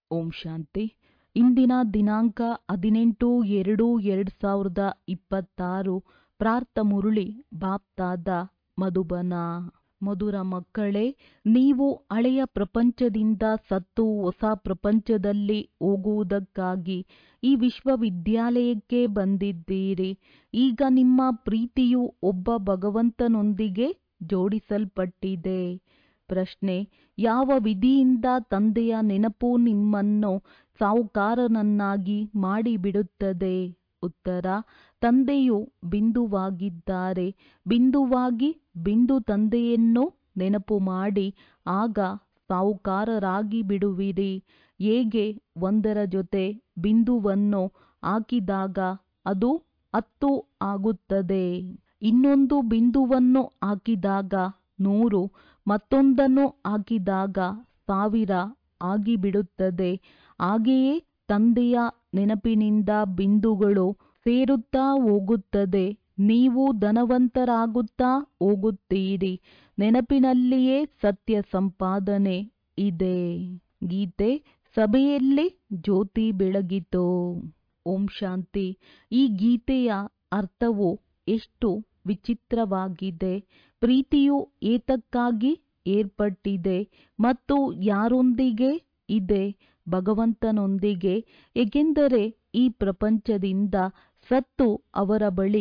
ಓಂ ಶಾಂತಿ ಇಂದಿನ ದಿನಾಂಕ ಹದಿನೆಂಟು ಎರಡು ಎರಡು ಸಾವಿರದ ಇಪ್ಪತ್ತಾರು ಪ್ರಾರ್ಥ ಮುರುಳಿ ಬಾಪ್ತಾದ ಮಧುಬನ ಮಧುರ ಮಕ್ಕಳೇ ನೀವು ಹಳೆಯ ಪ್ರಪಂಚದಿಂದ ಸತ್ತು ಹೊಸ ಪ್ರಪಂಚದಲ್ಲಿ ಹೋಗುವುದಕ್ಕಾಗಿ ಈ ವಿಶ್ವವಿದ್ಯಾಲಯಕ್ಕೆ ಬಂದಿದ್ದೀರಿ ಈಗ ನಿಮ್ಮ ಪ್ರೀತಿಯು ಒಬ್ಬ ಭಗವಂತನೊಂದಿಗೆ ಜೋಡಿಸಲ್ಪಟ್ಟಿದೆ ಪ್ರಶ್ನೆ ಯಾವ ವಿಧಿಯಿಂದ ತಂದೆಯ ನೆನಪು ನಿಮ್ಮನ್ನು ಸಾಹುಕಾರನನ್ನಾಗಿ ಮಾಡಿಬಿಡುತ್ತದೆ ಉತ್ತರ ತಂದೆಯು ಬಿಂದುವಾಗಿದ್ದಾರೆ ಬಿಂದುವಾಗಿ ಬಿಂದು ತಂದೆಯನ್ನು ನೆನಪು ಮಾಡಿ ಆಗ ಸಾಹುಕಾರರಾಗಿ ಬಿಡುವಿರಿ ಹೇಗೆ ಒಂದರ ಜೊತೆ ಬಿಂದುವನ್ನು ಹಾಕಿದಾಗ ಅದು ಹತ್ತು ಆಗುತ್ತದೆ ಇನ್ನೊಂದು ಬಿಂದುವನ್ನು ಹಾಕಿದಾಗ ನೂರು ಮತ್ತೊಂದನ್ನು ಹಾಕಿದಾಗ ಸಾವಿರ ಆಗಿಬಿಡುತ್ತದೆ ಹಾಗೆಯೇ ತಂದೆಯ ನೆನಪಿನಿಂದ ಬಿಂದುಗಳು ಸೇರುತ್ತಾ ಹೋಗುತ್ತದೆ ನೀವು ಧನವಂತರಾಗುತ್ತಾ ಹೋಗುತ್ತೀರಿ ನೆನಪಿನಲ್ಲಿಯೇ ಸತ್ಯ ಸಂಪಾದನೆ ಇದೆ ಗೀತೆ ಸಭೆಯಲ್ಲಿ ಜ್ಯೋತಿ ಬೆಳಗಿತು ಓಂ ಶಾಂತಿ ಈ ಗೀತೆಯ ಅರ್ಥವು ಎಷ್ಟು ವಿಚಿತ್ರವಾಗಿದೆ ಪ್ರೀತಿಯು ಏತಕ್ಕಾಗಿ ಏರ್ಪಟ್ಟಿದೆ ಮತ್ತು ಯಾರೊಂದಿಗೆ ಇದೆ ಭಗವಂತನೊಂದಿಗೆ ಏಕೆಂದರೆ ಈ ಪ್ರಪಂಚದಿಂದ ಸತ್ತು ಅವರ ಬಳಿ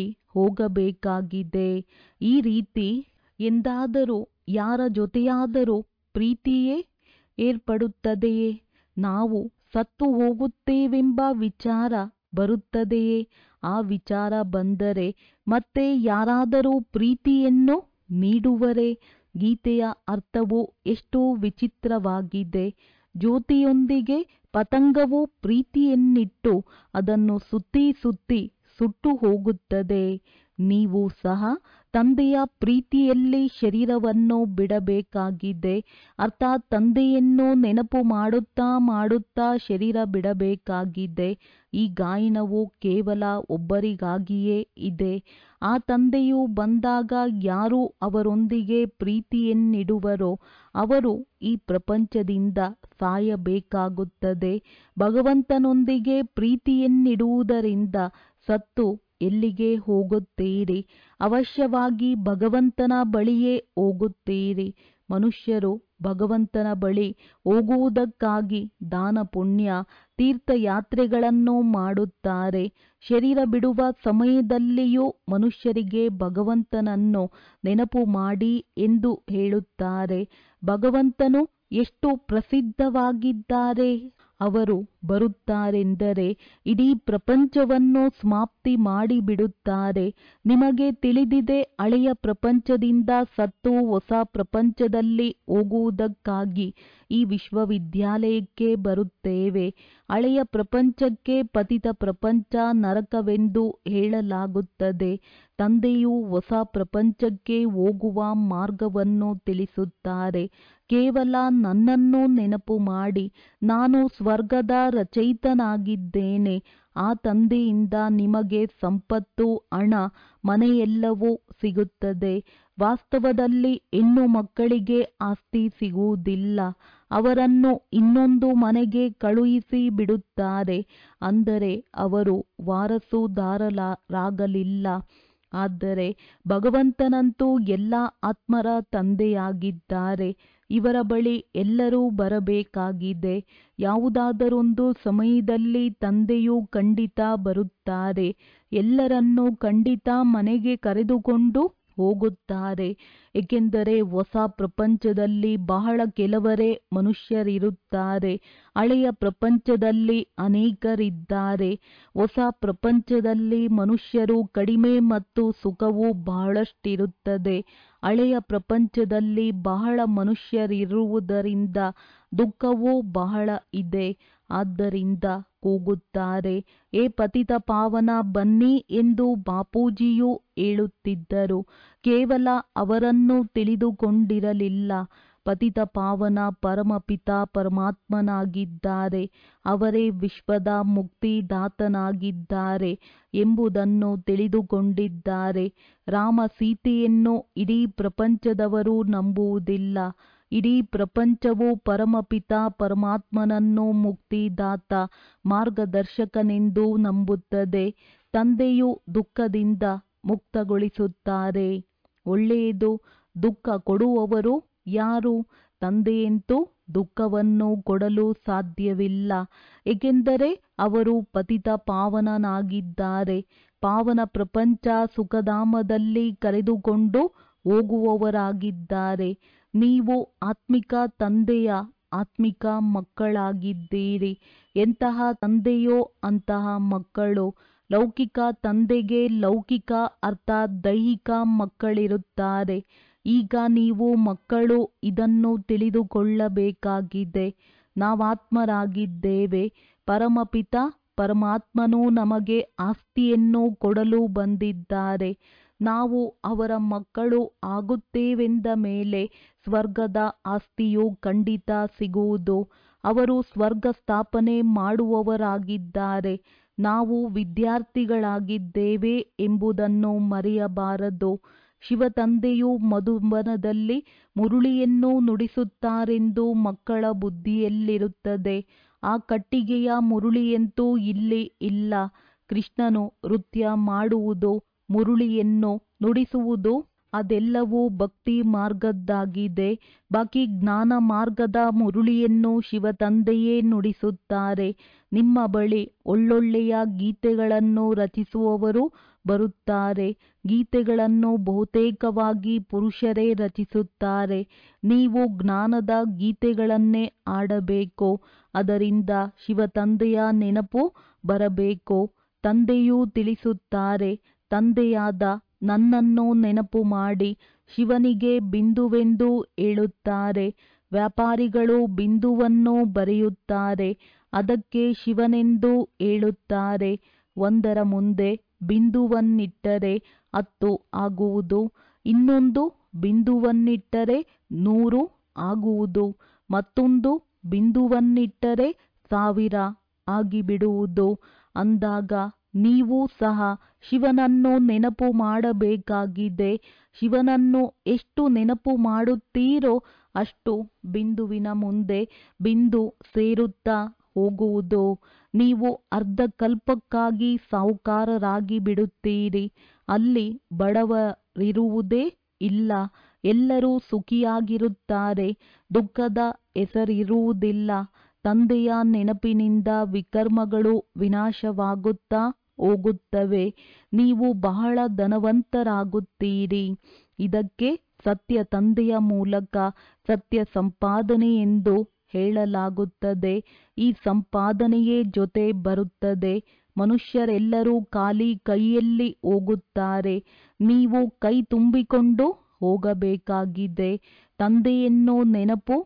ಹೋಗಬೇಕಾಗಿದೆ ಈ ರೀತಿ ಎಂದಾದರೂ ಯಾರ ಜೊತೆಯಾದರೂ ಪ್ರೀತಿಯೇ ಏರ್ಪಡುತ್ತದೆಯೇ ನಾವು ಸತ್ತು ಹೋಗುತ್ತೇವೆಂಬ ವಿಚಾರ ಬರುತ್ತದೆಯೇ ಆ ವಿಚಾರ ಬಂದರೆ ಮತ್ತೆ ಯಾರಾದರೂ ಪ್ರೀತಿಯನ್ನು ನೀಡುವರೆ ಗೀತೆಯ ಅರ್ಥವು ಎಷ್ಟು ವಿಚಿತ್ರವಾಗಿದೆ ಜ್ಯೋತಿಯೊಂದಿಗೆ ಪತಂಗವು ಪ್ರೀತಿಯನ್ನಿಟ್ಟು ಅದನ್ನು ಸುತ್ತಿ ಸುತ್ತಿ ಸುಟ್ಟು ಹೋಗುತ್ತದೆ ನೀವು ಸಹ ತಂದೆಯ ಪ್ರೀತಿಯಲ್ಲಿ ಶರೀರವನ್ನು ಬಿಡಬೇಕಾಗಿದೆ ಅರ್ಥಾತ್ ತಂದೆಯನ್ನು ನೆನಪು ಮಾಡುತ್ತಾ ಮಾಡುತ್ತಾ ಶರೀರ ಬಿಡಬೇಕಾಗಿದೆ ಈ ಗಾಯನವು ಕೇವಲ ಒಬ್ಬರಿಗಾಗಿಯೇ ಇದೆ ಆ ತಂದೆಯು ಬಂದಾಗ ಯಾರು ಅವರೊಂದಿಗೆ ಪ್ರೀತಿಯನ್ನಿಡುವರೋ ಅವರು ಈ ಪ್ರಪಂಚದಿಂದ ಸಾಯಬೇಕಾಗುತ್ತದೆ ಭಗವಂತನೊಂದಿಗೆ ಪ್ರೀತಿಯನ್ನಿಡುವುದರಿಂದ ಸತ್ತು ಎಲ್ಲಿಗೆ ಹೋಗುತ್ತೀರಿ ಅವಶ್ಯವಾಗಿ ಭಗವಂತನ ಬಳಿಯೇ ಹೋಗುತ್ತೀರಿ ಮನುಷ್ಯರು ಭಗವಂತನ ಬಳಿ ಹೋಗುವುದಕ್ಕಾಗಿ ದಾನ ಪುಣ್ಯ ತೀರ್ಥಯಾತ್ರೆಗಳನ್ನು ಮಾಡುತ್ತಾರೆ ಶರೀರ ಬಿಡುವ ಸಮಯದಲ್ಲಿಯೂ ಮನುಷ್ಯರಿಗೆ ಭಗವಂತನನ್ನು ನೆನಪು ಮಾಡಿ ಎಂದು ಹೇಳುತ್ತಾರೆ ಭಗವಂತನು ಎಷ್ಟು ಪ್ರಸಿದ್ಧವಾಗಿದ್ದಾರೆ ಅವರು ಬರುತ್ತಾರೆಂದರೆ ಇಡೀ ಪ್ರಪಂಚವನ್ನು ಸಮಾಪ್ತಿ ಮಾಡಿಬಿಡುತ್ತಾರೆ ನಿಮಗೆ ತಿಳಿದಿದೆ ಹಳೆಯ ಪ್ರಪಂಚದಿಂದ ಸತ್ತು ಹೊಸ ಪ್ರಪಂಚದಲ್ಲಿ ಹೋಗುವುದಕ್ಕಾಗಿ ಈ ವಿಶ್ವವಿದ್ಯಾಲಯಕ್ಕೆ ಬರುತ್ತೇವೆ ಹಳೆಯ ಪ್ರಪಂಚಕ್ಕೆ ಪತಿತ ಪ್ರಪಂಚ ನರಕವೆಂದು ಹೇಳಲಾಗುತ್ತದೆ ತಂದೆಯು ಹೊಸ ಪ್ರಪಂಚಕ್ಕೆ ಹೋಗುವ ಮಾರ್ಗವನ್ನು ತಿಳಿಸುತ್ತಾರೆ ಕೇವಲ ನನ್ನನ್ನು ನೆನಪು ಮಾಡಿ ನಾನು ಸ್ವರ್ಗದ ರಚಯಿತನಾಗಿದ್ದೇನೆ ಆ ತಂದೆಯಿಂದ ನಿಮಗೆ ಸಂಪತ್ತು ಹಣ ಮನೆಯೆಲ್ಲವೂ ಸಿಗುತ್ತದೆ ವಾಸ್ತವದಲ್ಲಿ ಹೆಣ್ಣು ಮಕ್ಕಳಿಗೆ ಆಸ್ತಿ ಸಿಗುವುದಿಲ್ಲ ಅವರನ್ನು ಇನ್ನೊಂದು ಮನೆಗೆ ಕಳುಹಿಸಿ ಬಿಡುತ್ತಾರೆ ಅಂದರೆ ಅವರು ವಾರಸುದಾರರಾಗಲಿಲ್ಲ ಆದರೆ ಭಗವಂತನಂತೂ ಎಲ್ಲ ಆತ್ಮರ ತಂದೆಯಾಗಿದ್ದಾರೆ ಇವರ ಬಳಿ ಎಲ್ಲರೂ ಬರಬೇಕಾಗಿದೆ ಯಾವುದಾದರೊಂದು ಸಮಯದಲ್ಲಿ ತಂದೆಯು ಖಂಡಿತ ಬರುತ್ತಾರೆ ಎಲ್ಲರನ್ನೂ ಖಂಡಿತ ಮನೆಗೆ ಕರೆದುಕೊಂಡು ಹೋಗುತ್ತಾರೆ ಏಕೆಂದರೆ ಹೊಸ ಪ್ರಪಂಚದಲ್ಲಿ ಬಹಳ ಕೆಲವರೇ ಮನುಷ್ಯರಿರುತ್ತಾರೆ ಹಳೆಯ ಪ್ರಪಂಚದಲ್ಲಿ ಅನೇಕರಿದ್ದಾರೆ ಹೊಸ ಪ್ರಪಂಚದಲ್ಲಿ ಮನುಷ್ಯರು ಕಡಿಮೆ ಮತ್ತು ಸುಖವು ಬಹಳಷ್ಟಿರುತ್ತದೆ ಹಳೆಯ ಪ್ರಪಂಚದಲ್ಲಿ ಬಹಳ ಮನುಷ್ಯರಿರುವುದರಿಂದ ದುಃಖವೂ ಬಹಳ ಇದೆ ಆದ್ದರಿಂದ ಕೂಗುತ್ತಾರೆ ಏ ಪತಿತ ಪಾವನ ಬನ್ನಿ ಎಂದು ಬಾಪೂಜಿಯು ಹೇಳುತ್ತಿದ್ದರು ಕೇವಲ ಅವರನ್ನು ತಿಳಿದುಕೊಂಡಿರಲಿಲ್ಲ ಪತಿತ ಪಾವನ ಪರಮಪಿತ ಪರಮಾತ್ಮನಾಗಿದ್ದಾರೆ ಅವರೇ ವಿಶ್ವದ ಮುಕ್ತಿದಾತನಾಗಿದ್ದಾರೆ ಎಂಬುದನ್ನು ತಿಳಿದುಕೊಂಡಿದ್ದಾರೆ ರಾಮ ಸೀತೆಯನ್ನು ಇಡೀ ಪ್ರಪಂಚದವರು ನಂಬುವುದಿಲ್ಲ ಇಡೀ ಪ್ರಪಂಚವು ಪರಮಪಿತ ಪರಮಾತ್ಮನನ್ನು ಮುಕ್ತಿದಾತ ಮಾರ್ಗದರ್ಶಕನೆಂದು ನಂಬುತ್ತದೆ ತಂದೆಯು ದುಃಖದಿಂದ ಮುಕ್ತಗೊಳಿಸುತ್ತಾರೆ ಒಳ್ಳೆಯದು ದುಃಖ ಕೊಡುವವರು ಯಾರು ತಂದೆಯಂತೂ ದುಃಖವನ್ನು ಕೊಡಲು ಸಾಧ್ಯವಿಲ್ಲ ಏಕೆಂದರೆ ಅವರು ಪತಿತ ಪಾವನನಾಗಿದ್ದಾರೆ ಪಾವನ ಪ್ರಪಂಚ ಸುಖಧಾಮದಲ್ಲಿ ಕರೆದುಕೊಂಡು ಹೋಗುವವರಾಗಿದ್ದಾರೆ ನೀವು ಆತ್ಮಿಕ ತಂದೆಯ ಆತ್ಮಿಕ ಮಕ್ಕಳಾಗಿದ್ದೀರಿ ಎಂತಹ ತಂದೆಯೋ ಅಂತಹ ಮಕ್ಕಳು ಲೌಕಿಕ ತಂದೆಗೆ ಲೌಕಿಕ ಅರ್ಥಾತ್ ದೈಹಿಕ ಮಕ್ಕಳಿರುತ್ತಾರೆ ಈಗ ನೀವು ಮಕ್ಕಳು ಇದನ್ನು ತಿಳಿದುಕೊಳ್ಳಬೇಕಾಗಿದೆ ನಾವಾತ್ಮರಾಗಿದ್ದೇವೆ ಪರಮಪಿತ ಪರಮಾತ್ಮನು ನಮಗೆ ಆಸ್ತಿಯನ್ನು ಕೊಡಲು ಬಂದಿದ್ದಾರೆ ನಾವು ಅವರ ಮಕ್ಕಳು ಆಗುತ್ತೇವೆಂದ ಮೇಲೆ ಸ್ವರ್ಗದ ಆಸ್ತಿಯು ಖಂಡಿತ ಸಿಗುವುದು ಅವರು ಸ್ವರ್ಗ ಸ್ಥಾಪನೆ ಮಾಡುವವರಾಗಿದ್ದಾರೆ ನಾವು ವಿದ್ಯಾರ್ಥಿಗಳಾಗಿದ್ದೇವೆ ಎಂಬುದನ್ನು ಮರೆಯಬಾರದು ಶಿವತಂದೆಯು ಮಧುಬನದಲ್ಲಿ ಮುರುಳಿಯನ್ನು ನುಡಿಸುತ್ತಾರೆಂದು ಮಕ್ಕಳ ಬುದ್ಧಿಯಲ್ಲಿರುತ್ತದೆ ಆ ಕಟ್ಟಿಗೆಯ ಮುರುಳಿಯಂತೂ ಇಲ್ಲಿ ಇಲ್ಲ ಕೃಷ್ಣನು ನೃತ್ಯ ಮಾಡುವುದು ಮುರುಳಿಯನ್ನು ನುಡಿಸುವುದು ಅದೆಲ್ಲವೂ ಭಕ್ತಿ ಮಾರ್ಗದ್ದಾಗಿದೆ ಬಾಕಿ ಜ್ಞಾನ ಮಾರ್ಗದ ಮುರುಳಿಯನ್ನು ಶಿವತಂದೆಯೇ ನುಡಿಸುತ್ತಾರೆ ನಿಮ್ಮ ಬಳಿ ಒಳ್ಳೊಳ್ಳೆಯ ಗೀತೆಗಳನ್ನು ರಚಿಸುವವರು ಬರುತ್ತಾರೆ ಗೀತೆಗಳನ್ನು ಬಹುತೇಕವಾಗಿ ಪುರುಷರೇ ರಚಿಸುತ್ತಾರೆ ನೀವು ಜ್ಞಾನದ ಗೀತೆಗಳನ್ನೇ ಆಡಬೇಕು ಅದರಿಂದ ಶಿವತಂದೆಯ ನೆನಪು ಬರಬೇಕು ತಂದೆಯೂ ತಿಳಿಸುತ್ತಾರೆ ತಂದೆಯಾದ ನನ್ನನ್ನು ನೆನಪು ಮಾಡಿ ಶಿವನಿಗೆ ಬಿಂದುವೆಂದು ಹೇಳುತ್ತಾರೆ ವ್ಯಾಪಾರಿಗಳು ಬಿಂದುವನ್ನು ಬರೆಯುತ್ತಾರೆ ಅದಕ್ಕೆ ಶಿವನೆಂದು ಹೇಳುತ್ತಾರೆ ಒಂದರ ಮುಂದೆ ಬಿಂದುವನ್ನಿಟ್ಟರೆ ಹತ್ತು ಆಗುವುದು ಇನ್ನೊಂದು ಬಿಂದುವನ್ನಿಟ್ಟರೆ ನೂರು ಆಗುವುದು ಮತ್ತೊಂದು ಬಿಂದುವನ್ನಿಟ್ಟರೆ ಸಾವಿರ ಆಗಿಬಿಡುವುದು ಅಂದಾಗ ನೀವು ಸಹ ಶಿವನನ್ನು ನೆನಪು ಮಾಡಬೇಕಾಗಿದೆ ಶಿವನನ್ನು ಎಷ್ಟು ನೆನಪು ಮಾಡುತ್ತೀರೋ ಅಷ್ಟು ಬಿಂದುವಿನ ಮುಂದೆ ಬಿಂದು ಸೇರುತ್ತಾ ಹೋಗುವುದು ನೀವು ಅರ್ಧಕಲ್ಪಕ್ಕಾಗಿ ಸಾಹುಕಾರರಾಗಿ ಬಿಡುತ್ತೀರಿ ಅಲ್ಲಿ ಬಡವರಿರುವುದೇ ಇಲ್ಲ ಎಲ್ಲರೂ ಸುಖಿಯಾಗಿರುತ್ತಾರೆ ದುಃಖದ ಹೆಸರಿರುವುದಿಲ್ಲ ತಂದೆಯ ನೆನಪಿನಿಂದ ವಿಕರ್ಮಗಳು ವಿನಾಶವಾಗುತ್ತಾ ಹೋಗುತ್ತವೆ ನೀವು ಬಹಳ ಧನವಂತರಾಗುತ್ತೀರಿ ಇದಕ್ಕೆ ಸತ್ಯ ತಂದೆಯ ಮೂಲಕ ಸತ್ಯ ಸಂಪಾದನೆ ಎಂದು ಹೇಳಲಾಗುತ್ತದೆ ಈ ಸಂಪಾದನೆಯೇ ಜೊತೆ ಬರುತ್ತದೆ ಮನುಷ್ಯರೆಲ್ಲರೂ ಖಾಲಿ ಕೈಯಲ್ಲಿ ಹೋಗುತ್ತಾರೆ ನೀವು ಕೈ ತುಂಬಿಕೊಂಡು ಹೋಗಬೇಕಾಗಿದೆ ತಂದೆಯನ್ನು ನೆನಪು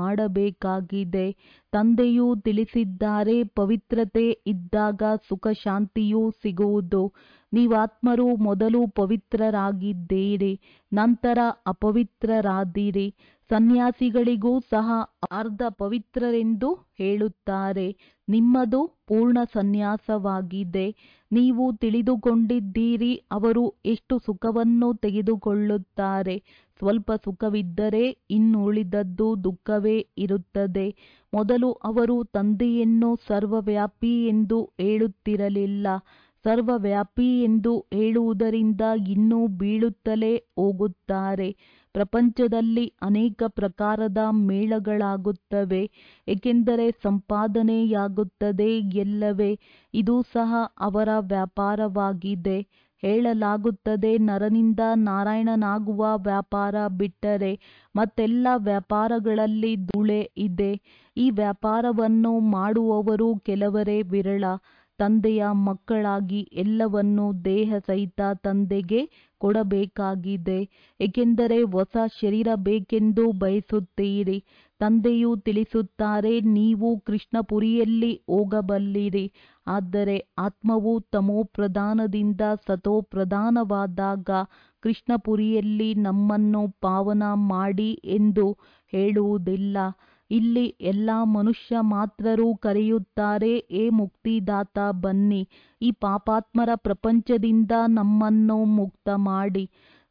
ಮಾಡಬೇಕಾಗಿದೆ ತಂದೆಯು ತಿಳಿಸಿದ್ದಾರೆ ಪವಿತ್ರತೆ ಇದ್ದಾಗ ಸುಖ ಶಾಂತಿಯೂ ಸಿಗುವುದು ನೀವಾತ್ಮರು ಮೊದಲು ಪವಿತ್ರರಾಗಿದ್ದೀರಿ ನಂತರ ಅಪವಿತ್ರರಾದಿರಿ ಸನ್ಯಾಸಿಗಳಿಗೂ ಸಹ ಅರ್ಧ ಪವಿತ್ರರೆಂದು ಹೇಳುತ್ತಾರೆ ನಿಮ್ಮದು ಪೂರ್ಣ ಸನ್ಯಾಸವಾಗಿದೆ ನೀವು ತಿಳಿದುಕೊಂಡಿದ್ದೀರಿ ಅವರು ಎಷ್ಟು ಸುಖವನ್ನು ತೆಗೆದುಕೊಳ್ಳುತ್ತಾರೆ ಸ್ವಲ್ಪ ಸುಖವಿದ್ದರೆ ಇನ್ನುಳಿದದ್ದು ದುಃಖವೇ ಇರುತ್ತದೆ ಮೊದಲು ಅವರು ತಂದೆಯನ್ನು ಸರ್ವವ್ಯಾಪಿ ಎಂದು ಹೇಳುತ್ತಿರಲಿಲ್ಲ ಸರ್ವವ್ಯಾಪಿ ಎಂದು ಹೇಳುವುದರಿಂದ ಇನ್ನೂ ಬೀಳುತ್ತಲೇ ಹೋಗುತ್ತಾರೆ ಪ್ರಪಂಚದಲ್ಲಿ ಅನೇಕ ಪ್ರಕಾರದ ಮೇಳಗಳಾಗುತ್ತವೆ ಏಕೆಂದರೆ ಸಂಪಾದನೆಯಾಗುತ್ತದೆ ಎಲ್ಲವೇ ಇದು ಸಹ ಅವರ ವ್ಯಾಪಾರವಾಗಿದೆ ಹೇಳಲಾಗುತ್ತದೆ ನರನಿಂದ ನಾರಾಯಣನಾಗುವ ವ್ಯಾಪಾರ ಬಿಟ್ಟರೆ ಮತ್ತೆಲ್ಲ ವ್ಯಾಪಾರಗಳಲ್ಲಿ ಧೂಳೆ ಇದೆ ಈ ವ್ಯಾಪಾರವನ್ನು ಮಾಡುವವರು ಕೆಲವರೇ ವಿರಳ ತಂದೆಯ ಮಕ್ಕಳಾಗಿ ಎಲ್ಲವನ್ನು ದೇಹ ಸಹಿತ ತಂದೆಗೆ ಕೊಡಬೇಕಾಗಿದೆ ಏಕೆಂದರೆ ಹೊಸ ಶರೀರ ಬೇಕೆಂದು ಬಯಸುತ್ತೀರಿ ತಂದೆಯು ತಿಳಿಸುತ್ತಾರೆ ನೀವು ಕೃಷ್ಣಪುರಿಯಲ್ಲಿ ಹೋಗಬಲ್ಲಿರಿ ಆದರೆ ಆತ್ಮವು ತಮೋಪ್ರಧಾನದಿಂದ ಸತೋಪ್ರಧಾನವಾದಾಗ ಕೃಷ್ಣಪುರಿಯಲ್ಲಿ ನಮ್ಮನ್ನು ಪಾವನ ಮಾಡಿ ಎಂದು ಹೇಳುವುದಿಲ್ಲ ಇಲ್ಲಿ ಎಲ್ಲ ಮನುಷ್ಯ ಮಾತ್ರರು ಕರೆಯುತ್ತಾರೆ ಏ ಮುಕ್ತಿದಾತ ಬನ್ನಿ ಈ ಪಾಪಾತ್ಮರ ಪ್ರಪಂಚದಿಂದ ನಮ್ಮನ್ನು ಮುಕ್ತ ಮಾಡಿ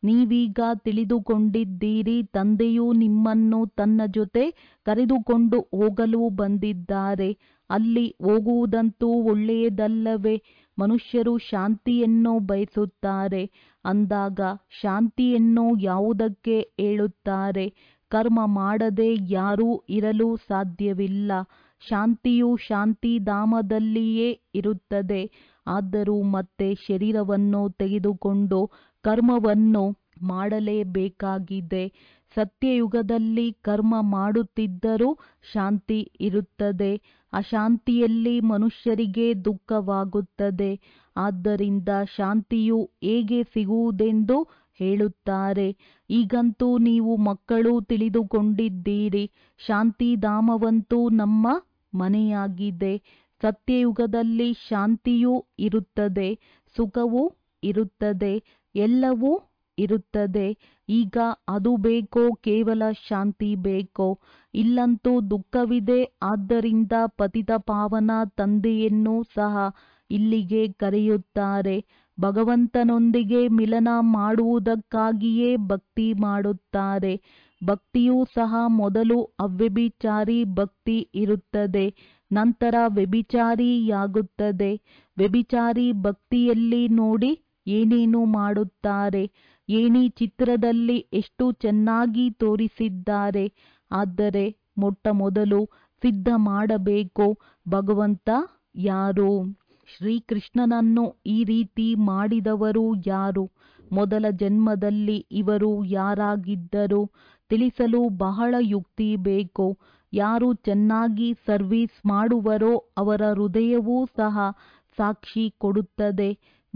ನೀವೀಗ ತಿಳಿದುಕೊಂಡಿದ್ದೀರಿ ತಂದೆಯು ನಿಮ್ಮನ್ನು ತನ್ನ ಜೊತೆ ಕರೆದುಕೊಂಡು ಹೋಗಲು ಬಂದಿದ್ದಾರೆ ಅಲ್ಲಿ ಹೋಗುವುದಂತೂ ಒಳ್ಳೆಯದಲ್ಲವೇ ಮನುಷ್ಯರು ಶಾಂತಿಯನ್ನು ಬಯಸುತ್ತಾರೆ ಅಂದಾಗ ಶಾಂತಿಯನ್ನು ಯಾವುದಕ್ಕೆ ಹೇಳುತ್ತಾರೆ ಕರ್ಮ ಮಾಡದೆ ಯಾರೂ ಇರಲು ಸಾಧ್ಯವಿಲ್ಲ ಶಾಂತಿಯು ಶಾಂತಿಧಾಮದಲ್ಲಿಯೇ ಇರುತ್ತದೆ ಆದರೂ ಮತ್ತೆ ಶರೀರವನ್ನು ತೆಗೆದುಕೊಂಡು ಕರ್ಮವನ್ನು ಮಾಡಲೇಬೇಕಾಗಿದೆ ಸತ್ಯಯುಗದಲ್ಲಿ ಕರ್ಮ ಮಾಡುತ್ತಿದ್ದರೂ ಶಾಂತಿ ಇರುತ್ತದೆ ಅಶಾಂತಿಯಲ್ಲಿ ಮನುಷ್ಯರಿಗೆ ದುಃಖವಾಗುತ್ತದೆ ಆದ್ದರಿಂದ ಶಾಂತಿಯು ಹೇಗೆ ಸಿಗುವುದೆಂದು ಹೇಳುತ್ತಾರೆ ಈಗಂತೂ ನೀವು ಮಕ್ಕಳು ತಿಳಿದುಕೊಂಡಿದ್ದೀರಿ ಶಾಂತಿಧಾಮವಂತೂ ನಮ್ಮ ಮನೆಯಾಗಿದೆ ಸತ್ಯಯುಗದಲ್ಲಿ ಶಾಂತಿಯೂ ಇರುತ್ತದೆ ಸುಖವೂ ಇರುತ್ತದೆ ಎಲ್ಲವೂ ಇರುತ್ತದೆ ಈಗ ಅದು ಬೇಕೋ ಕೇವಲ ಶಾಂತಿ ಬೇಕೋ ಇಲ್ಲಂತೂ ದುಃಖವಿದೆ ಆದ್ದರಿಂದ ಪತಿತ ಪಾವನ ತಂದೆಯನ್ನು ಸಹ ಇಲ್ಲಿಗೆ ಕರೆಯುತ್ತಾರೆ ಭಗವಂತನೊಂದಿಗೆ ಮಿಲನ ಮಾಡುವುದಕ್ಕಾಗಿಯೇ ಭಕ್ತಿ ಮಾಡುತ್ತಾರೆ ಭಕ್ತಿಯೂ ಸಹ ಮೊದಲು ಅವ್ಯಭಿಚಾರಿ ಭಕ್ತಿ ಇರುತ್ತದೆ ನಂತರ ವ್ಯಭಿಚಾರಿಯಾಗುತ್ತದೆ ವ್ಯಭಿಚಾರಿ ಭಕ್ತಿಯಲ್ಲಿ ನೋಡಿ ಏನೇನು ಮಾಡುತ್ತಾರೆ ಏಣಿ ಚಿತ್ರದಲ್ಲಿ ಎಷ್ಟು ಚೆನ್ನಾಗಿ ತೋರಿಸಿದ್ದಾರೆ ಆದರೆ ಮೊಟ್ಟ ಮೊದಲು ಸಿದ್ಧ ಮಾಡಬೇಕು ಭಗವಂತ ಯಾರು ಶ್ರೀಕೃಷ್ಣನನ್ನು ಈ ರೀತಿ ಮಾಡಿದವರು ಯಾರು ಮೊದಲ ಜನ್ಮದಲ್ಲಿ ಇವರು ಯಾರಾಗಿದ್ದರು ತಿಳಿಸಲು ಬಹಳ ಯುಕ್ತಿ ಬೇಕು ಯಾರು ಚೆನ್ನಾಗಿ ಸರ್ವಿಸ್ ಮಾಡುವರೋ ಅವರ ಹೃದಯವೂ ಸಹ ಸಾಕ್ಷಿ ಕೊಡುತ್ತದೆ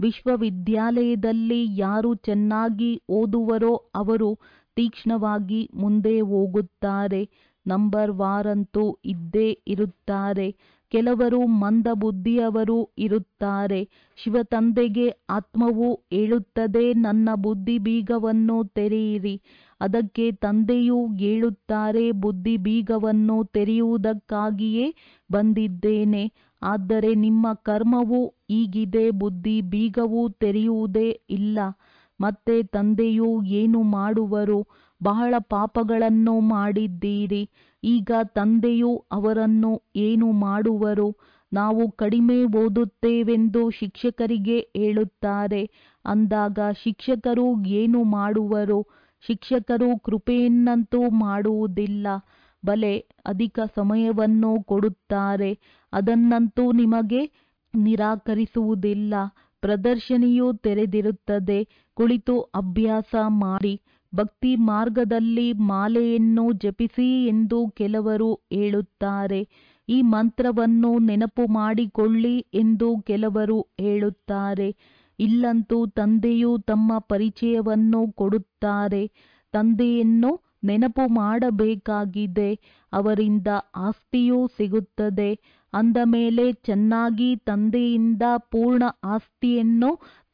ವಿಶ್ವವಿದ್ಯಾಲಯದಲ್ಲಿ ಯಾರು ಚೆನ್ನಾಗಿ ಓದುವರೋ ಅವರು ತೀಕ್ಷ್ಣವಾಗಿ ಮುಂದೆ ಹೋಗುತ್ತಾರೆ ನಂಬರ್ ವಾರಂತೂ ಇದ್ದೇ ಇರುತ್ತಾರೆ ಕೆಲವರು ಮಂದ ಬುದ್ಧಿಯವರು ಇರುತ್ತಾರೆ ಶಿವತಂದೆಗೆ ಆತ್ಮವು ಹೇಳುತ್ತದೆ ನನ್ನ ಬುದ್ಧಿ ಬೀಗವನ್ನು ತೆರೆಯಿರಿ ಅದಕ್ಕೆ ತಂದೆಯೂ ಹೇಳುತ್ತಾರೆ ಬುದ್ಧಿ ಬೀಗವನ್ನು ತೆರೆಯುವುದಕ್ಕಾಗಿಯೇ ಬಂದಿದ್ದೇನೆ ಆದರೆ ನಿಮ್ಮ ಕರ್ಮವು ಈಗಿದೆ ಬುದ್ಧಿ ಬೀಗವು ತೆರೆಯುವುದೇ ಇಲ್ಲ ಮತ್ತೆ ತಂದೆಯು ಏನು ಮಾಡುವರು ಬಹಳ ಪಾಪಗಳನ್ನು ಮಾಡಿದ್ದೀರಿ ಈಗ ತಂದೆಯು ಅವರನ್ನು ಏನು ಮಾಡುವರು ನಾವು ಕಡಿಮೆ ಓದುತ್ತೇವೆಂದು ಶಿಕ್ಷಕರಿಗೆ ಹೇಳುತ್ತಾರೆ ಅಂದಾಗ ಶಿಕ್ಷಕರು ಏನು ಮಾಡುವರು ಶಿಕ್ಷಕರು ಕೃಪೆಯನ್ನಂತೂ ಮಾಡುವುದಿಲ್ಲ ಬಲೆ ಅಧಿಕ ಸಮಯವನ್ನು ಕೊಡುತ್ತಾರೆ ಅದನ್ನಂತೂ ನಿಮಗೆ ನಿರಾಕರಿಸುವುದಿಲ್ಲ ಪ್ರದರ್ಶನಿಯು ತೆರೆದಿರುತ್ತದೆ ಕುಳಿತು ಅಭ್ಯಾಸ ಮಾಡಿ ಭಕ್ತಿ ಮಾರ್ಗದಲ್ಲಿ ಮಾಲೆಯನ್ನು ಜಪಿಸಿ ಎಂದು ಕೆಲವರು ಹೇಳುತ್ತಾರೆ ಈ ಮಂತ್ರವನ್ನು ನೆನಪು ಮಾಡಿಕೊಳ್ಳಿ ಎಂದು ಕೆಲವರು ಹೇಳುತ್ತಾರೆ ಇಲ್ಲಂತೂ ತಂದೆಯು ತಮ್ಮ ಪರಿಚಯವನ್ನು ಕೊಡುತ್ತಾರೆ ತಂದೆಯನ್ನು ನೆನಪು ಮಾಡಬೇಕಾಗಿದೆ ಅವರಿಂದ ಆಸ್ತಿಯೂ ಸಿಗುತ್ತದೆ ಅಂದ ಮೇಲೆ ಚೆನ್ನಾಗಿ ತಂದೆಯಿಂದ ಪೂರ್ಣ ಆಸ್ತಿಯನ್ನು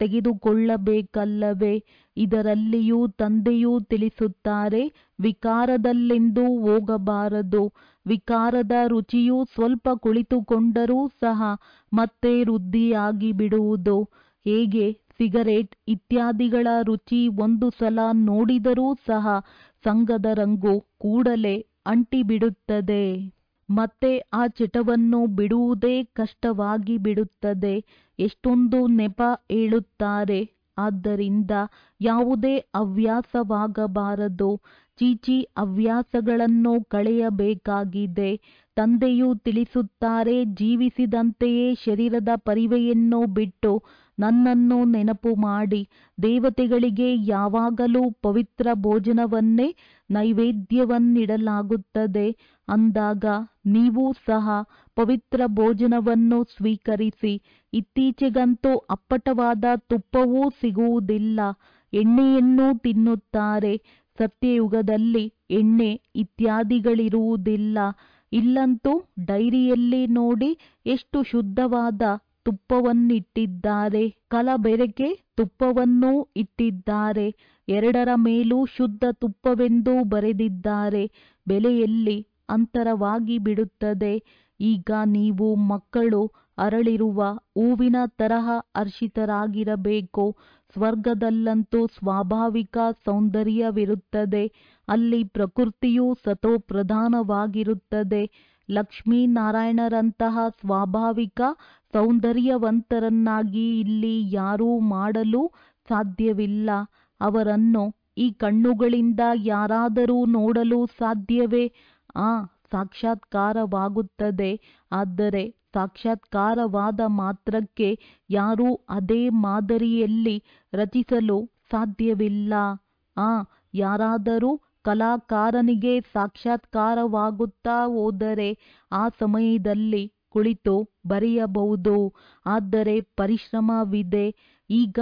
ತೆಗೆದುಕೊಳ್ಳಬೇಕಲ್ಲವೇ ಇದರಲ್ಲಿಯೂ ತಂದೆಯೂ ತಿಳಿಸುತ್ತಾರೆ ವಿಕಾರದಲ್ಲೆಂದೂ ಹೋಗಬಾರದು ವಿಕಾರದ ರುಚಿಯು ಸ್ವಲ್ಪ ಕುಳಿತುಕೊಂಡರೂ ಸಹ ಮತ್ತೆ ವೃದ್ಧಿಯಾಗಿ ಬಿಡುವುದು ಹೇಗೆ ಸಿಗರೇಟ್ ಇತ್ಯಾದಿಗಳ ರುಚಿ ಒಂದು ಸಲ ನೋಡಿದರೂ ಸಹ ಸಂಘದ ರಂಗು ಕೂಡಲೇ ಅಂಟಿಬಿಡುತ್ತದೆ ಮತ್ತೆ ಆ ಚಟವನ್ನು ಬಿಡುವುದೇ ಕಷ್ಟವಾಗಿ ಬಿಡುತ್ತದೆ ಎಷ್ಟೊಂದು ನೆಪ ಹೇಳುತ್ತಾರೆ ಆದ್ದರಿಂದ ಯಾವುದೇ ಹವ್ಯಾಸವಾಗಬಾರದು ಚೀಚಿ ಹವ್ಯಾಸಗಳನ್ನು ಕಳೆಯಬೇಕಾಗಿದೆ ತಂದೆಯು ತಿಳಿಸುತ್ತಾರೆ ಜೀವಿಸಿದಂತೆಯೇ ಶರೀರದ ಪರಿವೆಯನ್ನು ಬಿಟ್ಟು ನನ್ನನ್ನು ನೆನಪು ಮಾಡಿ ದೇವತೆಗಳಿಗೆ ಯಾವಾಗಲೂ ಪವಿತ್ರ ಭೋಜನವನ್ನೇ ನೈವೇದ್ಯವನ್ನಿಡಲಾಗುತ್ತದೆ ಅಂದಾಗ ನೀವು ಸಹ ಪವಿತ್ರ ಭೋಜನವನ್ನು ಸ್ವೀಕರಿಸಿ ಇತ್ತೀಚೆಗಂತೂ ಅಪ್ಪಟವಾದ ತುಪ್ಪವೂ ಸಿಗುವುದಿಲ್ಲ ಎಣ್ಣೆಯನ್ನೂ ತಿನ್ನುತ್ತಾರೆ ಸತ್ಯಯುಗದಲ್ಲಿ ಎಣ್ಣೆ ಇತ್ಯಾದಿಗಳಿರುವುದಿಲ್ಲ ಇಲ್ಲಂತೂ ಡೈರಿಯಲ್ಲಿ ನೋಡಿ ಎಷ್ಟು ಶುದ್ಧವಾದ ತುಪ್ಪವನ್ನಿಟ್ಟಿದ್ದಾರೆ ಕಲಬೆರಕೆ ತುಪ್ಪವನ್ನೂ ಇಟ್ಟಿದ್ದಾರೆ ಎರಡರ ಮೇಲೂ ಶುದ್ಧ ತುಪ್ಪವೆಂದು ಬರೆದಿದ್ದಾರೆ ಬೆಲೆಯಲ್ಲಿ ಅಂತರವಾಗಿ ಬಿಡುತ್ತದೆ ಈಗ ನೀವು ಮಕ್ಕಳು ಅರಳಿರುವ ಹೂವಿನ ತರಹ ಹರ್ಷಿತರಾಗಿರಬೇಕು ಸ್ವರ್ಗದಲ್ಲಂತೂ ಸ್ವಾಭಾವಿಕ ಸೌಂದರ್ಯವಿರುತ್ತದೆ ಅಲ್ಲಿ ಪ್ರಕೃತಿಯು ಸತೋಪ್ರಧಾನವಾಗಿರುತ್ತದೆ ಲಕ್ಷ್ಮೀನಾರಾಯಣರಂತಹ ಸ್ವಾಭಾವಿಕ ಸೌಂದರ್ಯವಂತರನ್ನಾಗಿ ಇಲ್ಲಿ ಯಾರೂ ಮಾಡಲು ಸಾಧ್ಯವಿಲ್ಲ ಅವರನ್ನು ಈ ಕಣ್ಣುಗಳಿಂದ ಯಾರಾದರೂ ನೋಡಲು ಸಾಧ್ಯವೇ ಆ ಸಾಕ್ಷಾತ್ಕಾರವಾಗುತ್ತದೆ ಆದರೆ ಸಾಕ್ಷಾತ್ಕಾರವಾದ ಮಾತ್ರಕ್ಕೆ ಯಾರೂ ಅದೇ ಮಾದರಿಯಲ್ಲಿ ರಚಿಸಲು ಸಾಧ್ಯವಿಲ್ಲ ಆ ಯಾರಾದರೂ ಕಲಾಕಾರನಿಗೆ ಸಾಕ್ಷಾತ್ಕಾರವಾಗುತ್ತಾ ಹೋದರೆ ಆ ಸಮಯದಲ್ಲಿ ಕುಳಿತು ಬರೆಯಬಹುದು ಆದರೆ ಪರಿಶ್ರಮವಿದೆ ಈಗ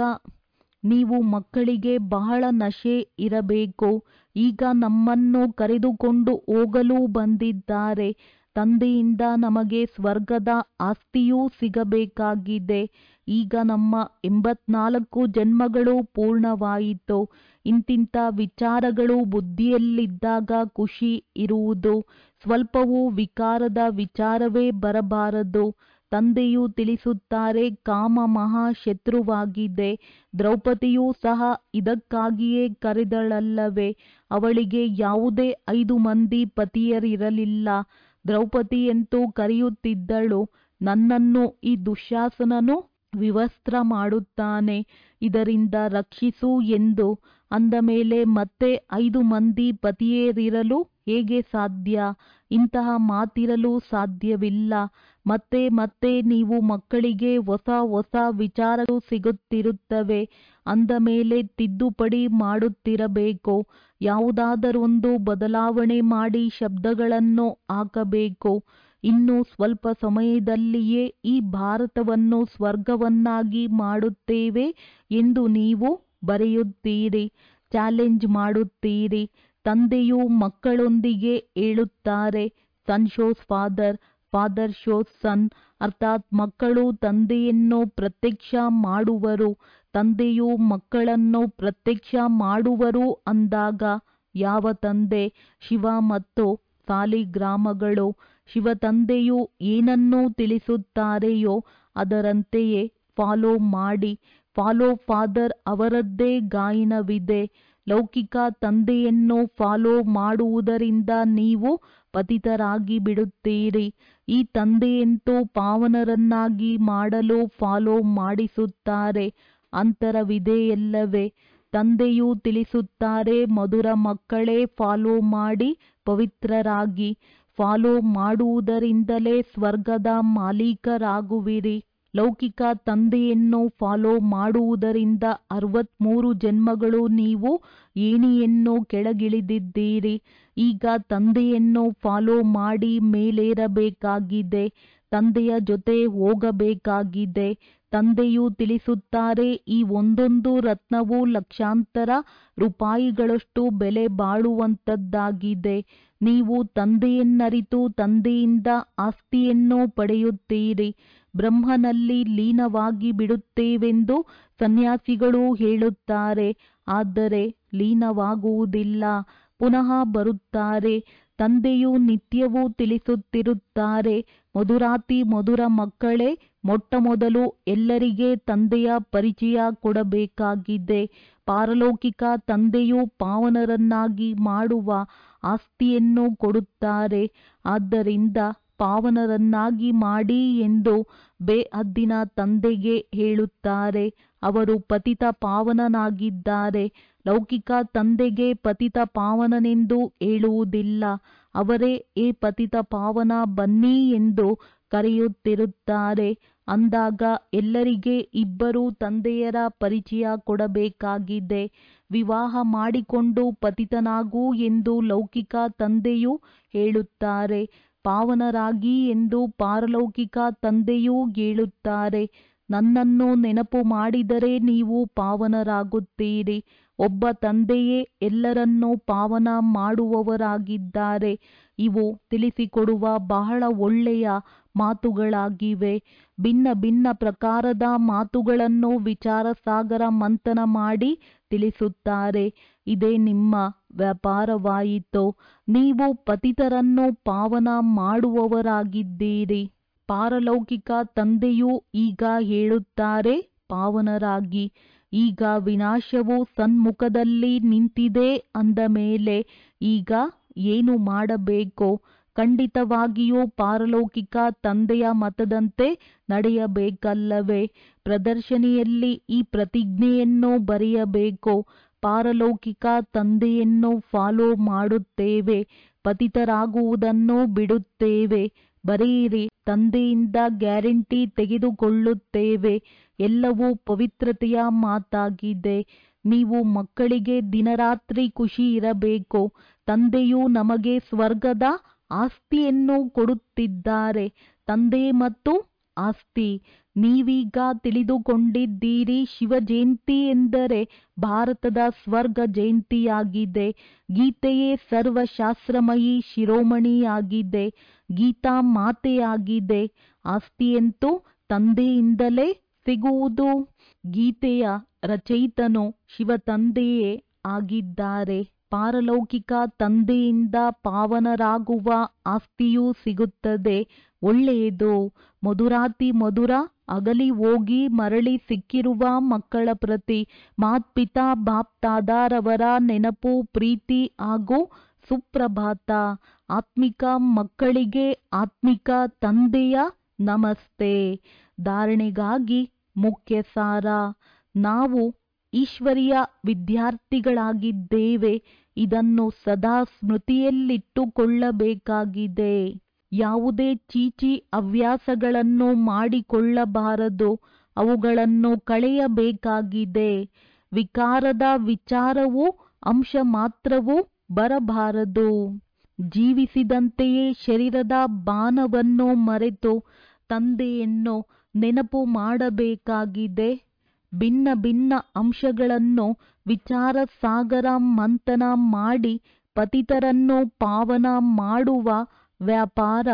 ನೀವು ಮಕ್ಕಳಿಗೆ ಬಹಳ ನಶೆ ಇರಬೇಕು ಈಗ ನಮ್ಮನ್ನು ಕರೆದುಕೊಂಡು ಹೋಗಲು ಬಂದಿದ್ದಾರೆ ತಂದೆಯಿಂದ ನಮಗೆ ಸ್ವರ್ಗದ ಆಸ್ತಿಯೂ ಸಿಗಬೇಕಾಗಿದೆ ಈಗ ನಮ್ಮ ಎಂಬತ್ನಾಲ್ಕು ಜನ್ಮಗಳು ಪೂರ್ಣವಾಯಿತು ಇಂತಿಂಥ ವಿಚಾರಗಳು ಬುದ್ಧಿಯಲ್ಲಿದ್ದಾಗ ಖುಷಿ ಇರುವುದು ಸ್ವಲ್ಪವೂ ವಿಕಾರದ ವಿಚಾರವೇ ಬರಬಾರದು ತಂದೆಯು ತಿಳಿಸುತ್ತಾರೆ ಕಾಮ ಮಹಾಶತ್ರುವಾಗಿದೆ ದ್ರೌಪದಿಯೂ ಸಹ ಇದಕ್ಕಾಗಿಯೇ ಕರೆದಳಲ್ಲವೇ ಅವಳಿಗೆ ಯಾವುದೇ ಐದು ಮಂದಿ ಪತಿಯರಿರಲಿಲ್ಲ ದ್ರೌಪದಿಯಂತೂ ಕರೆಯುತ್ತಿದ್ದಳು ನನ್ನನ್ನು ಈ ದುಶ್ಯಾಸನನು ವಿವಸ್ತ್ರ ಮಾಡುತ್ತಾನೆ ಇದರಿಂದ ರಕ್ಷಿಸು ಎಂದು ಅಂದ ಮೇಲೆ ಮತ್ತೆ ಐದು ಮಂದಿ ಪತಿಯರಿರಲು ಹೇಗೆ ಸಾಧ್ಯ ಇಂತಹ ಮಾತಿರಲು ಸಾಧ್ಯವಿಲ್ಲ ಮತ್ತೆ ಮತ್ತೆ ನೀವು ಮಕ್ಕಳಿಗೆ ಹೊಸ ಹೊಸ ವಿಚಾರಗಳು ಸಿಗುತ್ತಿರುತ್ತವೆ ಅಂದ ಮೇಲೆ ತಿದ್ದುಪಡಿ ಮಾಡುತ್ತಿರಬೇಕು ಯಾವುದಾದರೊಂದು ಬದಲಾವಣೆ ಮಾಡಿ ಶಬ್ದಗಳನ್ನು ಹಾಕಬೇಕು ಇನ್ನು ಸ್ವಲ್ಪ ಸಮಯದಲ್ಲಿಯೇ ಈ ಭಾರತವನ್ನು ಸ್ವರ್ಗವನ್ನಾಗಿ ಮಾಡುತ್ತೇವೆ ಎಂದು ನೀವು ಬರೆಯುತ್ತೀರಿ ಚಾಲೆಂಜ್ ಮಾಡುತ್ತೀರಿ ತಂದೆಯು ಮಕ್ಕಳೊಂದಿಗೆ ಹೇಳುತ್ತಾರೆ son shows father father shows son ಅರ್ಥಾತ್ ಮಕ್ಕಳು ತಂದೆಯನ್ನು ಪ್ರತ್ಯಕ್ಷ ಮಾಡುವರು ತಂದೆಯು ಮಕ್ಕಳನ್ನು ಪ್ರತ್ಯಕ್ಷ ಮಾಡುವರು ಅಂದಾಗ ಯಾವ ತಂದೆ ಶಿವ ಮತ್ತು ಸಾಲಿಗ್ರಾಮಗಳು ಶಿವ ತಂದೆಯು ಏನನ್ನು ತಿಳಿಸುತ್ತಾರೆಯೋ ಅದರಂತೆಯೇ ಫಾಲೋ ಮಾಡಿ ಫಾಲೋ ಫಾದರ್ ಅವರದ್ದೇ ಗಾಯನವಿದೆ ಲೌಕಿಕ ತಂದೆಯನ್ನು ಫಾಲೋ ಮಾಡುವುದರಿಂದ ನೀವು ಪತಿತರಾಗಿ ಬಿಡುತ್ತೀರಿ ಈ ತಂದೆಯಂತೂ ಪಾವನರನ್ನಾಗಿ ಮಾಡಲು ಫಾಲೋ ಮಾಡಿಸುತ್ತಾರೆ ಅಂತರವಿದೆಯಲ್ಲವೇ ತಂದೆಯು ತಿಳಿಸುತ್ತಾರೆ ಮಧುರ ಮಕ್ಕಳೇ ಫಾಲೋ ಮಾಡಿ ಪವಿತ್ರರಾಗಿ ಫಾಲೋ ಮಾಡುವುದರಿಂದಲೇ ಸ್ವರ್ಗದ ಮಾಲೀಕರಾಗುವಿರಿ ಲೌಕಿಕ ತಂದೆಯನ್ನು ಫಾಲೋ ಮಾಡುವುದರಿಂದ ಅರವತ್ಮೂರು ಜನ್ಮಗಳು ನೀವು ಏಣಿಯನ್ನು ಕೆಳಗಿಳಿದಿದ್ದೀರಿ ಈಗ ತಂದೆಯನ್ನು ಫಾಲೋ ಮಾಡಿ ಮೇಲೇರಬೇಕಾಗಿದೆ ತಂದೆಯ ಜೊತೆ ಹೋಗಬೇಕಾಗಿದೆ ತಂದೆಯು ತಿಳಿಸುತ್ತಾರೆ ಈ ಒಂದೊಂದು ರತ್ನವು ಲಕ್ಷಾಂತರ ರೂಪಾಯಿಗಳಷ್ಟು ಬೆಲೆ ಬಾಳುವಂತದ್ದಾಗಿದೆ ನೀವು ತಂದೆಯನ್ನರಿತು ತಂದೆಯಿಂದ ಆಸ್ತಿಯನ್ನು ಪಡೆಯುತ್ತೀರಿ ಬ್ರಹ್ಮನಲ್ಲಿ ಲೀನವಾಗಿ ಬಿಡುತ್ತೇವೆಂದು ಸನ್ಯಾಸಿಗಳು ಹೇಳುತ್ತಾರೆ ಆದರೆ ಲೀನವಾಗುವುದಿಲ್ಲ ಪುನಃ ಬರುತ್ತಾರೆ ತಂದೆಯು ನಿತ್ಯವೂ ತಿಳಿಸುತ್ತಿರುತ್ತಾರೆ ಮಧುರಾತಿ ಮಧುರ ಮಕ್ಕಳೇ ಮೊಟ್ಟಮೊದಲು ಎಲ್ಲರಿಗೆ ತಂದೆಯ ಪರಿಚಯ ಕೊಡಬೇಕಾಗಿದೆ ಪಾರಲೌಕಿಕ ತಂದೆಯು ಪಾವನರನ್ನಾಗಿ ಮಾಡುವ ಆಸ್ತಿಯನ್ನು ಕೊಡುತ್ತಾರೆ ಆದ್ದರಿಂದ ಪಾವನರನ್ನಾಗಿ ಮಾಡಿ ಎಂದು ಬೇಹದ್ದಿನ ತಂದೆಗೆ ಹೇಳುತ್ತಾರೆ ಅವರು ಪತಿತ ಪಾವನನಾಗಿದ್ದಾರೆ ಲೌಕಿಕ ತಂದೆಗೆ ಪತಿತ ಪಾವನನೆಂದು ಹೇಳುವುದಿಲ್ಲ ಅವರೇ ಏ ಪತಿತ ಪಾವನ ಬನ್ನಿ ಎಂದು ಕರೆಯುತ್ತಿರುತ್ತಾರೆ ಅಂದಾಗ ಎಲ್ಲರಿಗೆ ಇಬ್ಬರು ತಂದೆಯರ ಪರಿಚಯ ಕೊಡಬೇಕಾಗಿದೆ ವಿವಾಹ ಮಾಡಿಕೊಂಡು ಪತಿತನಾಗು ಎಂದು ಲೌಕಿಕ ತಂದೆಯು ಹೇಳುತ್ತಾರೆ ಪಾವನರಾಗಿ ಎಂದು ಪಾರಲೌಕಿಕ ತಂದೆಯೂ ಹೇಳುತ್ತಾರೆ ನನ್ನನ್ನು ನೆನಪು ಮಾಡಿದರೆ ನೀವು ಪಾವನರಾಗುತ್ತೀರಿ ಒಬ್ಬ ತಂದೆಯೇ ಎಲ್ಲರನ್ನೂ ಪಾವನ ಮಾಡುವವರಾಗಿದ್ದಾರೆ ಇವು ತಿಳಿಸಿಕೊಡುವ ಬಹಳ ಒಳ್ಳೆಯ ಮಾತುಗಳಾಗಿವೆ ಭಿನ್ನ ಭಿನ್ನ ಪ್ರಕಾರದ ಮಾತುಗಳನ್ನು ವಿಚಾರಸಾಗರ ಮಂಥನ ಮಾಡಿ ತಿಳಿಸುತ್ತಾರೆ ಇದೇ ನಿಮ್ಮ ವ್ಯಾಪಾರವಾಯಿತು ನೀವು ಪತಿತರನ್ನು ಪಾವನ ಮಾಡುವವರಾಗಿದ್ದೀರಿ ಪಾರಲೌಕಿಕ ತಂದೆಯೂ ಈಗ ಹೇಳುತ್ತಾರೆ ಪಾವನರಾಗಿ ಈಗ ವಿನಾಶವು ಸನ್ಮುಖದಲ್ಲಿ ನಿಂತಿದೆ ಅಂದ ಮೇಲೆ ಈಗ ಏನು ಮಾಡಬೇಕು ಖಂಡಿತವಾಗಿಯೂ ಪಾರಲೌಕಿಕ ತಂದೆಯ ಮತದಂತೆ ನಡೆಯಬೇಕಲ್ಲವೇ ಪ್ರದರ್ಶನಿಯಲ್ಲಿ ಈ ಪ್ರತಿಜ್ಞೆಯನ್ನು ಬರೆಯಬೇಕು ಪಾರಲೌಕಿಕ ತಂದೆಯನ್ನು ಫಾಲೋ ಮಾಡುತ್ತೇವೆ ಪತಿತರಾಗುವುದನ್ನು ಬಿಡುತ್ತೇವೆ ಬರೆಯಿರಿ ತಂದೆಯಿಂದ ಗ್ಯಾರಂಟಿ ತೆಗೆದುಕೊಳ್ಳುತ್ತೇವೆ ಎಲ್ಲವೂ ಪವಿತ್ರತೆಯ ಮಾತಾಗಿದೆ ನೀವು ಮಕ್ಕಳಿಗೆ ದಿನರಾತ್ರಿ ಖುಷಿ ಇರಬೇಕು ತಂದೆಯು ನಮಗೆ ಸ್ವರ್ಗದ ಆಸ್ತಿಯನ್ನು ಕೊಡುತ್ತಿದ್ದಾರೆ ತಂದೆ ಮತ್ತು ಆಸ್ತಿ ನೀವೀಗ ತಿಳಿದುಕೊಂಡಿದ್ದೀರಿ ಶಿವ ಜಯಂತಿ ಎಂದರೆ ಭಾರತದ ಸ್ವರ್ಗ ಜಯಂತಿಯಾಗಿದೆ ಗೀತೆಯೇ ಸರ್ವಶಾಸ್ತ್ರಮಯಿ ಶಿರೋಮಣಿಯಾಗಿದೆ ಗೀತಾ ಮಾತೆಯಾಗಿದೆ ಆಸ್ತಿಯಂತೂ ತಂದೆಯಿಂದಲೇ ಸಿಗುವುದು ಗೀತೆಯ ರಚಯಿತನು ಶಿವ ತಂದೆಯೇ ಆಗಿದ್ದಾರೆ ಪಾರಲೌಕಿಕ ತಂದೆಯಿಂದ ಪಾವನರಾಗುವ ಆಸ್ತಿಯೂ ಸಿಗುತ್ತದೆ ಒಳ್ಳೆಯದು ಮಧುರಾತಿ ಮಧುರ ಅಗಲಿ ಹೋಗಿ ಮರಳಿ ಸಿಕ್ಕಿರುವ ಮಕ್ಕಳ ಪ್ರತಿ ಮಾತ್ಪಿತಾ ಬಾಪ್ತಾದಾರವರ ನೆನಪು ಪ್ರೀತಿ ಹಾಗೂ ಸುಪ್ರಭಾತ ಆತ್ಮಿಕ ಮಕ್ಕಳಿಗೆ ಆತ್ಮಿಕ ತಂದೆಯ ನಮಸ್ತೆ ಧಾರಣೆಗಾಗಿ ಮುಖ್ಯ ಸಾರ ನಾವು ಈಶ್ವರಿಯ ವಿದ್ಯಾರ್ಥಿಗಳಾಗಿದ್ದೇವೆ ಇದನ್ನು ಸದಾ ಸ್ಮೃತಿಯಲ್ಲಿಟ್ಟುಕೊಳ್ಳಬೇಕಾಗಿದೆ ಯಾವುದೇ ಚೀಚಿ ಹವ್ಯಾಸಗಳನ್ನು ಮಾಡಿಕೊಳ್ಳಬಾರದು ಅವುಗಳನ್ನು ಕಳೆಯಬೇಕಾಗಿದೆ ವಿಕಾರದ ವಿಚಾರವು ಅಂಶ ಮಾತ್ರವೂ ಬರಬಾರದು ಜೀವಿಸಿದಂತೆಯೇ ಶರೀರದ ಬಾಣವನ್ನು ಮರೆತು ತಂದೆಯನ್ನು ನೆನಪು ಮಾಡಬೇಕಾಗಿದೆ ಭಿನ್ನ ಭಿನ್ನ ಅಂಶಗಳನ್ನು ವಿಚಾರ ಸಾಗರ ಮಂಥನ ಮಾಡಿ ಪತಿತರನ್ನು ಪಾವನ ಮಾಡುವ ವ್ಯಾಪಾರ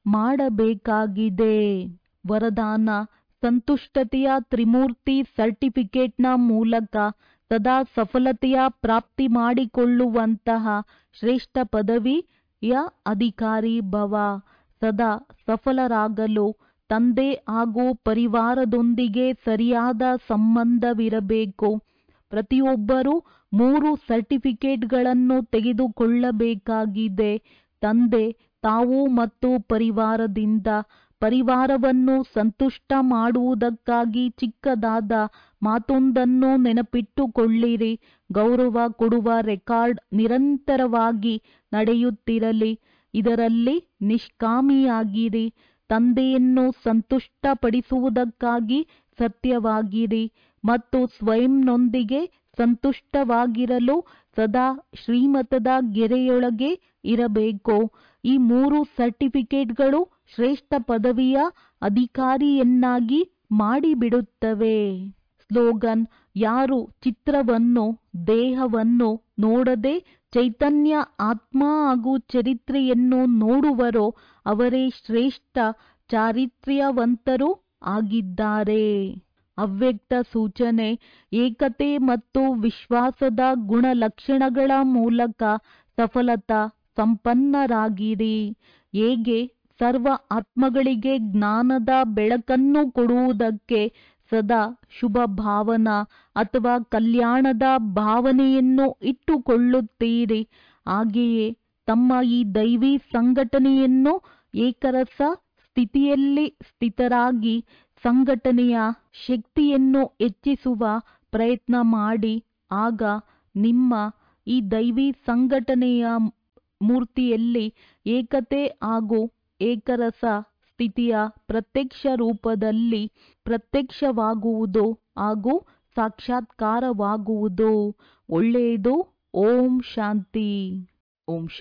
ಮಾಡಬೇಕಾಗಿದೆ ವರದಾನ ಸಂತುಷ್ಟತೆಯ ತ್ರಿಮೂರ್ತಿ ಸರ್ಟಿಫಿಕೇಟ್ನ ಮೂಲಕ ಸದಾ ಸಫಲತೆಯ ಪ್ರಾಪ್ತಿ ಮಾಡಿಕೊಳ್ಳುವಂತಹ ಶ್ರೇಷ್ಠ ಪದವಿಯ ಅಧಿಕಾರಿ ಭವ ಸದಾ ಸಫಲರಾಗಲು ತಂದೆ ಹಾಗೂ ಪರಿವಾರದೊಂದಿಗೆ ಸರಿಯಾದ ಸಂಬಂಧವಿರಬೇಕು ಪ್ರತಿಯೊಬ್ಬರೂ ಮೂರು ಸರ್ಟಿಫಿಕೇಟ್ಗಳನ್ನು ತೆಗೆದುಕೊಳ್ಳಬೇಕಾಗಿದೆ ತಂದೆ ತಾವು ಮತ್ತು ಪರಿವಾರದಿಂದ ಪರಿವಾರವನ್ನು ಸಂತುಷ್ಟ ಮಾಡುವುದಕ್ಕಾಗಿ ಚಿಕ್ಕದಾದ ಮಾತೊಂದನ್ನು ನೆನಪಿಟ್ಟುಕೊಳ್ಳಿರಿ ಗೌರವ ಕೊಡುವ ರೆಕಾರ್ಡ್ ನಿರಂತರವಾಗಿ ನಡೆಯುತ್ತಿರಲಿ ಇದರಲ್ಲಿ ನಿಷ್ಕಾಮಿಯಾಗಿರಿ ತಂದೆಯನ್ನು ಸಂತುಷ್ಟಪಡಿಸುವುದಕ್ಕಾಗಿ ಸತ್ಯವಾಗಿರಿ ಮತ್ತು ಸ್ವಯಂನೊಂದಿಗೆ ಸಂತುಷ್ಟವಾಗಿರಲು ಸದಾ ಶ್ರೀಮತದ ಗೆರೆಯೊಳಗೆ ಇರಬೇಕು ಈ ಮೂರು ಸರ್ಟಿಫಿಕೇಟ್ಗಳು ಶ್ರೇಷ್ಠ ಪದವಿಯ ಅಧಿಕಾರಿಯನ್ನಾಗಿ ಮಾಡಿಬಿಡುತ್ತವೆ ಸ್ಲೋಗನ್ ಯಾರು ಚಿತ್ರವನ್ನು ದೇಹವನ್ನು ನೋಡದೆ ಚೈತನ್ಯ ಆತ್ಮ ಹಾಗೂ ಚರಿತ್ರೆಯನ್ನು ನೋಡುವರೋ ಅವರೇ ಶ್ರೇಷ್ಠ ಚಾರಿತ್ರ್ಯವಂತರು ಆಗಿದ್ದಾರೆ ಅವ್ಯಕ್ತ ಸೂಚನೆ ಏಕತೆ ಮತ್ತು ವಿಶ್ವಾಸದ ಗುಣಲಕ್ಷಣಗಳ ಮೂಲಕ ಸಫಲತಾ ಸಂಪನ್ನರಾಗಿರಿ ಹೇಗೆ ಸರ್ವ ಆತ್ಮಗಳಿಗೆ ಜ್ಞಾನದ ಬೆಳಕನ್ನು ಕೊಡುವುದಕ್ಕೆ ಸದಾ ಶುಭ ಭಾವನಾ ಅಥವಾ ಕಲ್ಯಾಣದ ಭಾವನೆಯನ್ನು ಇಟ್ಟುಕೊಳ್ಳುತ್ತೀರಿ ಹಾಗೆಯೇ ತಮ್ಮ ಈ ದೈವಿ ಸಂಘಟನೆಯನ್ನು ಏಕರಸ ಸ್ಥಿತಿಯಲ್ಲಿ ಸ್ಥಿತರಾಗಿ ಸಂಘಟನೆಯ ಶಕ್ತಿಯನ್ನು ಹೆಚ್ಚಿಸುವ ಪ್ರಯತ್ನ ಮಾಡಿ ಆಗ ನಿಮ್ಮ ಈ ದೈವಿ ಸಂಘಟನೆಯ ಮೂರ್ತಿಯಲ್ಲಿ ಏಕತೆ ಹಾಗೂ ಏಕರಸ ಸ್ಥಿತಿಯ ಪ್ರತ್ಯಕ್ಷ ರೂಪದಲ್ಲಿ ಪ್ರತ್ಯಕ್ಷವಾಗುವುದು ಹಾಗೂ ಸಾಕ್ಷಾತ್ಕಾರವಾಗುವುದು ಒಳ್ಳೆಯದು ಓಂ ಶಾಂತಿ ಓಂ